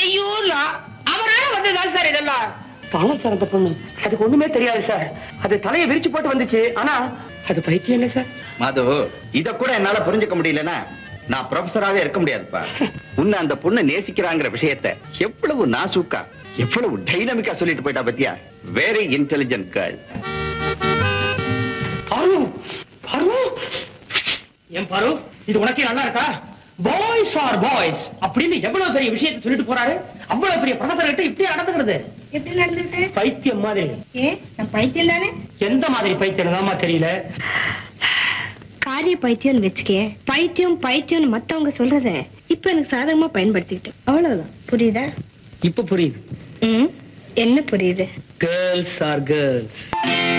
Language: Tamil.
ஐயோ நான் அவரால வந்ததுதான் சார் இதெல்லாம் பாவம் சார் அந்த பொண்ணு அதுக்கு ஒண்ணுமே தெரியாது சார் அது தலையை விரிச்சு போட்டு வந்துச்சு ஆனா அது பைத்தியம் இல்லை சார் மது இத கூட என்னால புரிஞ்சுக்க முடியலன்னா நான் ப்ரொஃபஸராவே இருக்க முடியாதுப்பா உன்னை அந்த பொண்ணு நேசிக்கிறாங்கிற விஷயத்த எவ்வளவு நாசூக்கா எவ்வளவு டைனமிக்கா சொல்லிட்டு போயிட்டா பத்தியா வெரி இன்டெலிஜென்ட் கேர்ள் பாரு பாரு ஏன் பாரு இது உனக்கே நல்லா இருக்கா பாய்ஸ் ஆர் பாய்ஸ் அப்படின்னு எவ்வளவு பெரிய விஷயத்தை சொல்லிட்டு போறாரு அவ்வளவு பெரிய ப்ரொஃபசர் கிட்ட இப்படி நடந்துக்கிறது எப்படி நடந்துட்டு பைத்தியம் மாதிரி ஏ நான் பைத்தியம் தானே எந்த மாதிரி பைத்தியம் தாமா தெரியல காரிய பைத்தியம்னு வச்சுக்கே பைத்தியம் பைத்தியம்னு மத்தவங்க சொல்றத இப்ப எனக்கு சாதகமா பயன்படுத்திக்கிட்டு அவ்வளவுதான் புரியுதா இப்ப புரியுது ம் என்ன புரியுது கேர்ள்ஸ் ஆர் கேர்ள்ஸ்